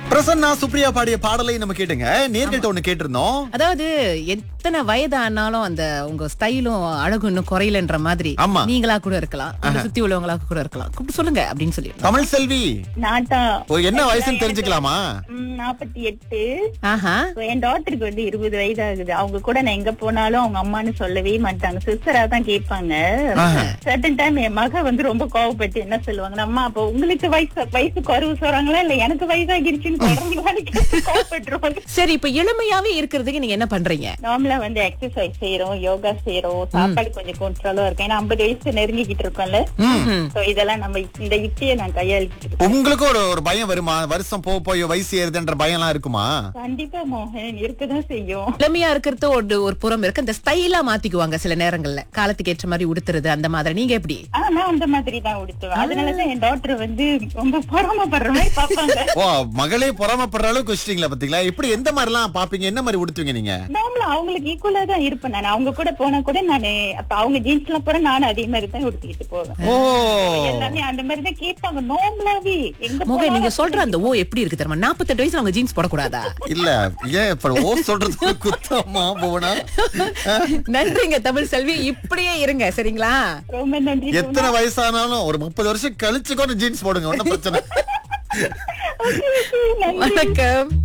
பிரசன்னா சுப்ரியா பாடிய பாடலை நம்ம கேட்டுங்க நேர்கிட்ட ஒண்ணு கேட்டிருந்தோம் அதாவது எத்தனை வயது ஆனாலும் அந்த உங்க ஸ்டைலும் அழகும் இன்னும் குறையலன்ற மாதிரி ஆமா. நீங்களா கூட இருக்கலாம் உங்களை சுத்தி உள்ளவங்களா கூட இருக்கலாம் கூப்பிட்டு சொல்லுங்க அப்படின்னு சொல்லி தமிழ் செல்வி நாட்டா ஓ, என்ன வயசுன்னு தெரிஞ்சுக்கலாமா நாற்பத்தி எட்டு ஆஹா என் டாக்டருக்கு வந்து இருபது வயது ஆகுது அவங்க கூட நான் எங்க போனாலும் அவங்க அம்மான்னு சொல்லவே மாட்டாங்க சிஸ்டரா தான் கேட்பாங்க சர்டன் டைம் என் மக வந்து ரொம்ப கோவப்பட்டு என்ன சொல்லுவாங்க அம்மா அப்ப உங்களுக்கு வயசு வயசு குறைவு சொல்றாங்களா இல்ல எனக்கு வயசாகிருச்சுன்னு சொல்றாங்களான்னு கேட்டு கோவப்பட்டுருவாங்க சரி இப்ப இளமையாவே இருக்கிறதுக்கு நீங்க என்ன பண்றீங்க நார்மலா வந்து எக்ஸசைஸ் செய்யறோம் யோகா செய்யறோம் சாப்பாடு கொஞ்சம் கண்ட்ரோலா இருக்கும் ஏன்னா ஐம்பது வயசு நெருங்கிக்கிட்டு இருக்கோம்ல சோ இதெல்லாம் நம்ம இந்த யுக்தியை நான் கையாளிக்கிட்டு இருக்கேன் உங்களுக்கு ஒரு ஒரு பயம் வருமா வருஷம் போக போய் வயசு ஏறுதுன்ற பயம் எல்லாம் இருக்குமா கண்டிப்பா மோகன் இருக்கதான் செய்யும் இளமையா இருக்கிறது ஒரு ஒரு புறம் இருக்கு அந்த ஸ்டைலா மாத்திக்குவாங்க சில நேரங்கள்ல காலத்துக்கு ஏற்ற மாதிரி உடுத்துறது அந்த மாதிரி நீங்க எப்படி ஆ, நான் அந்த மாதிரி தான் உடுத்துவேன் அதனாலதான் என் டாக்டர் வந்து ரொம்ப பொறாமப்படுற மாதிரி பாப்பாங்க ஓ மகளே பொறாமப்படுற அளவுக்கு வச்சிட்டீங்களா பாத்தீங்களா எப்படி எந்த மாதிரி எல்லாம் பாப்பீங்க என்ன மாதிரி உடுத்துவீங்க நீங்க நார்மலா அவங்களுக்கு ஈக்குவலா தான் இருப்பேன் நான் அவங்க கூட போனா கூட நானு அப்ப அவங்க ஜீன்ஸ் எல்லாம் போற நானும் அதே மாதிரி தான் உடுத்திக்கிட்டு போவேன் ஓ எல்லாமே அந்த மாதிரி தான் கேட்பாங்க நார்மலாவே எங்க முக நீங்க போனாலும் சொல்ற அந்த ஓ எப்படி இருக்கு தெரியுமா நாற்பத்தெட்டு வயசுல அவங்க ஜீன்ஸ் போடக்கூடாதா இல்ல ஏன் இப்ப ஓ சொல்றது குத்தமா போனா நன்றிங்க தமிழ் செல்வி இப்படியே இருங்க சரிங்களா ரொம்ப நன்றி எத்தனை வயசானாலும் ஒரு முப்பது வருஷம் கழிச்சு கூட ஜீன்ஸ் போடுங்க ஒன்னும் பிரச்சனை நன்றி வணக்கம்